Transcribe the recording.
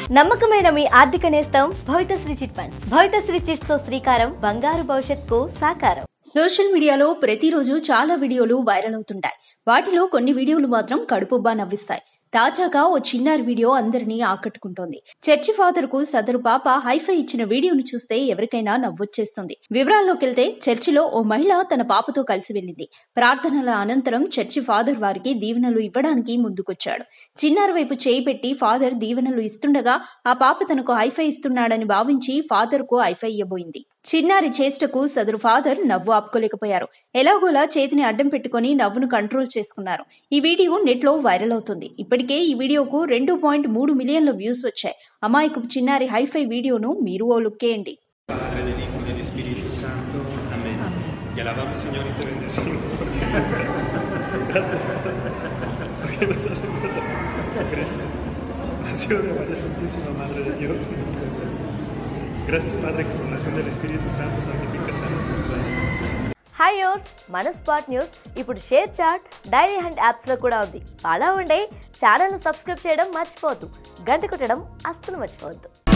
నమ్మకమైన మీ ఆర్థిక నేస్తం Bhavithasri chit funds Bhavithasri chits తో శ్రీకారం బంగారు భవిష్యత్తుకు సాకారం సోషల్ మీడియాలో ప్రతిరోజు చాలా వీడియోలు వైరల్ అవుతుంటాయి వాటిలో కొన్ని వీడియోలు మాత్రం కడుపుబ్బా నవ్విస్తాయి తాజాగా ఓ చిన్నారి వీడియో అందరినీ ఆకట్టుకుంటోంది చర్చి ఫాదర్ కు సదరు పాప హైఫై ఇచ్చిన వీడియోను చూస్తే ఎవరికైనా నవ్వొచ్చేస్తుంది వివరాల్లోకి వెళ్తే చర్చిలో ఓ మహిళ తన పాపతో కలిసి వెళ్ళింది ప్రార్థనల అనంతరం చర్చి ఫాదర్ వారికి దీవెనలు ఇవ్వడానికి ముందుకొచ్చాడు చిన్నారి వైపు చేయి పెట్టి ఫాదర్ దీవెనలు ఇస్తుండగా ఆ పాప తనకు హైఫై ఇస్తున్నాడని భావించి ఫాదర్ కు హైఫై ఇవ్వబోయింది చిన్నారి చేష్టకు సదరు ఫాదర్ నవ్వు ఆపుకోలేకపోయారు ఎలాగోలా చేతిని అడ్డం పెట్టుకుని నవ్వును కంట్రోల్ చేసుకున్నారు ఈ వీడియో నెట్ లో వైరల్ అవుతుంది ఇప్పటికే ఈ వీడియోకు రెండు పాయింట్ మూడు మిలియన్ల వ్యూస్ వచ్చాయి అమాయకపు చిన్నారి హైఫై వీడియోను మీరు ఓ లుక్కేయండి Padre, del Hijo y del Espíritu Santo. Amén. Y alabamos, Señor, y te bendecimos. Porque Gracias. Porque nos has enviado a Jesucristo. Nació de María Santísima Madre de Dios. y Madre nuestra. Gracias, Padre, que con la unción del Espíritu Santo santificas a nuestros sueños. Hi యోస్ మన spot news ఇప్పుడు ShareChat Dailyhunt యాప్స్లో కూడా ఉంది అలా ఉండే ఛానల్ను subscribe చేయడం మర్చిపోవద్దు గంట కొట్టడం అస్సలు మర్చిపోవద్దు